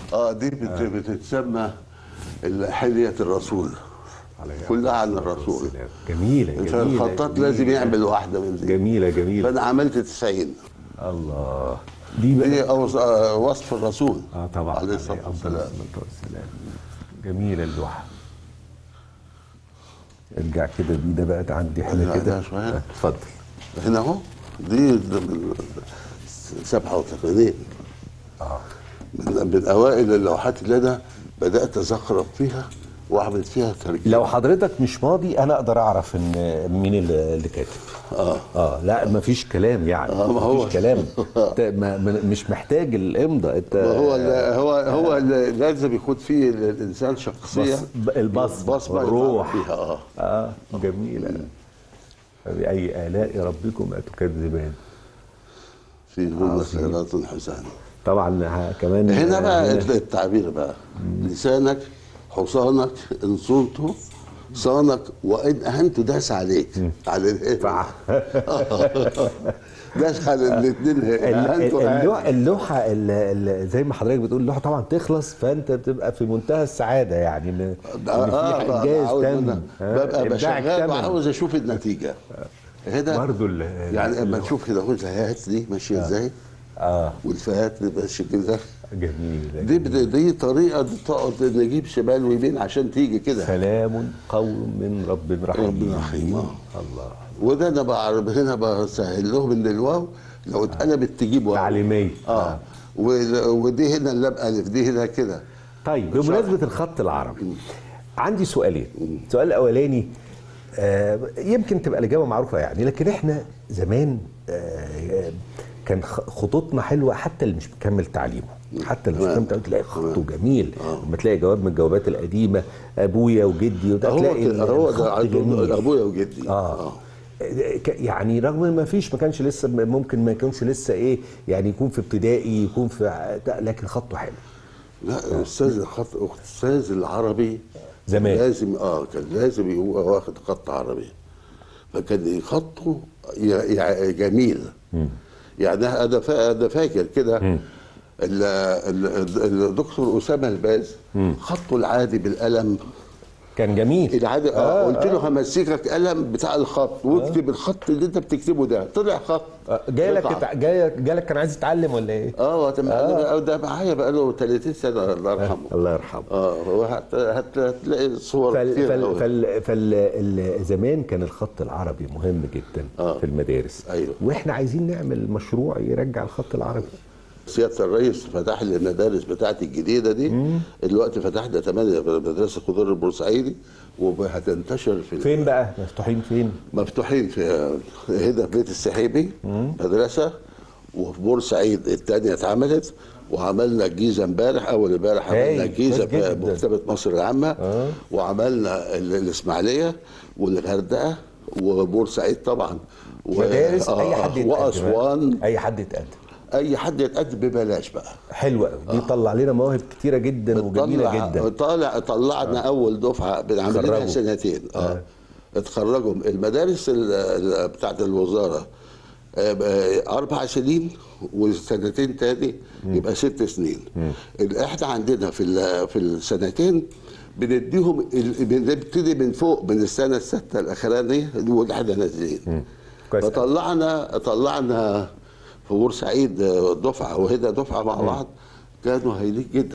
اه دي بت- بتتسمى حليه الرسول كلها عن الرسول والسلام. جميله جميله فالخطاط جميلة. لازم يعمل واحده من دي جميله جميله فانا عملت 90 الله دي بقى دي أوص- آه، وصف الرسول اه طبعا عليه الصلاه افضل والسلام الصلاه والسلام جميله اللوحه ارجع كده بينا بقى عندي حاجه ارجع كده ده شوية. آه، اتفضل هنا اهو دي ده من 87 اه من, من اوائل اللوحات اللي انا بدات ازخرف فيها واعمل فيها تركيب لو حضرتك مش ماضي انا اقدر اعرف ان مين اللي اللي كاتب اه اه لا مفيش كلام يعني آه، ما هو- مفيش كلام أنت ما ما- مش محتاج الامضاء انت ما هو ال- هو هو ال- لازم يكون فيه الانسان شخصيه بص- البصمة بصمه والروح. يتعرف فيها اه اه جميله فبأي آلاء ربكما تكذبان فيهن خيرات حسان طبعا ه- كمان هنا بقى هنا- التعبير بقى لسانك حصانك ان صنته صانك وان اهنته داس عليك على الايه فع- داس على الاثنين ال- اهنته ال- أهان. اللوحه اللوحه ال- ال- زي ما حضرتك بتقول اللوحه طبعا تخلص فانت بتبقى في منتهى السعاده يعني ان إن اه في بقى انجاز عاوز تم أنا ها؟ ببقى إبداعك بشغال تم. وعاوز اشوف النتيجه هنا برضو ال- يعني اما ال- نشوف كده اهو الفئات دي ماشيه ازاي اه والفئات دي ماشيه كده جميله دي بت- دي طريقه دي تقعد نجيب شمال ويمين عشان تيجي كده سلام قول من رب رحيم رب رحيم، آه. الله وده انا بعرف هنا بسهل لهم ان الواو لو اتقلبت تجيب واو تعليميه اه و- ودي هنا اللام الف دي هنا كده طيب بمناسبة الخط العربي عندي سؤالين السؤال الأولاني آه، يمكن تبقى الإجابة معروفة يعني لكن إحنا زمان آه، كان خ- خطوطنا حلوة حتى اللي مش مكمل تعليمه حتى اللي مش تمام. مكمل تعليمه تلاقي خطه جميل لما تلاقي جواب من الجوابات القديمة أبويا وجدي وده هو تلاقي كده هو الخط ده عدو جميل ابويا وجدي اه ك- يعني رغم ان ما فيش ما كانش لسه ممكن ما يكونش لسه ايه يعني يكون في ابتدائي يكون في ع- لكن خطه حلو لا استاذ الخط استاذ العربي زمان. لازم اه كان لازم يبقى واخد خط عربي فكان خطه ي- ي- جميل يعني انا فا- انا فاكر كده ال- ال- الدكتور اسامه الباز خطه العادي بالقلم كان جميل العادي آه قلت له همسكك قلم بتاع الخط واكتب الخط اللي انت بتكتبه ده طلع خط جاي لك قطعة. جاي جالك كان عايز يتعلم ولا ايه؟ اه تم آه. ده معايا بقى له 30 سنه الله يرحمه الله يرحمه اه وهت- هت- هتلاقي صور فال كتير فال أوي. فال فال ال- زمان كان الخط العربي مهم جدا آه. في المدارس أيوه. واحنا عايزين نعمل مشروع يرجع الخط العربي سياده الرئيس فتح لي المدارس بتاعتي الجديده دي دلوقتي فتحنا ثمانيه مدرسه خضار البورسعيدي وهتنتشر في فين بقى مفتوحين فين مفتوحين في هنا في بيت السحيبي مدرسه وفي بورسعيد الثانيه اتعملت وعملنا الجيزه امبارح اول امبارح هاي، عملنا الجيزه كويس في جدا. مكتبه مصر العامه وعملنا ال- الاسماعيليه والغردقه وبورسعيد طبعا و- مدارس آه، اي حد يتقدم واسوان اي حد يتقدم اي حد يتقدم ببلاش بقى حلوه قوي دي طلع لنا مواهب كتيره جدا وجميله طلع- جدا طلع طلعنا اول دفعه بنعمل لها اتخرجوا. سنتين اه اتخرجوا المدارس ال- ال- بتاعت الوزاره آه، آه، اربع سنين وسنتين تاني يبقى ست سنين ال- احنا عندنا في ال- في السنتين بنديهم ال- بنبتدي من فوق من السنه السادسه الاخرانيه اللي احنا نازلين كويس أوي. فطلعنا طلعنا في بورسعيد آه، دفعه وهنا دفعه مع بعض كانوا هايلين جدا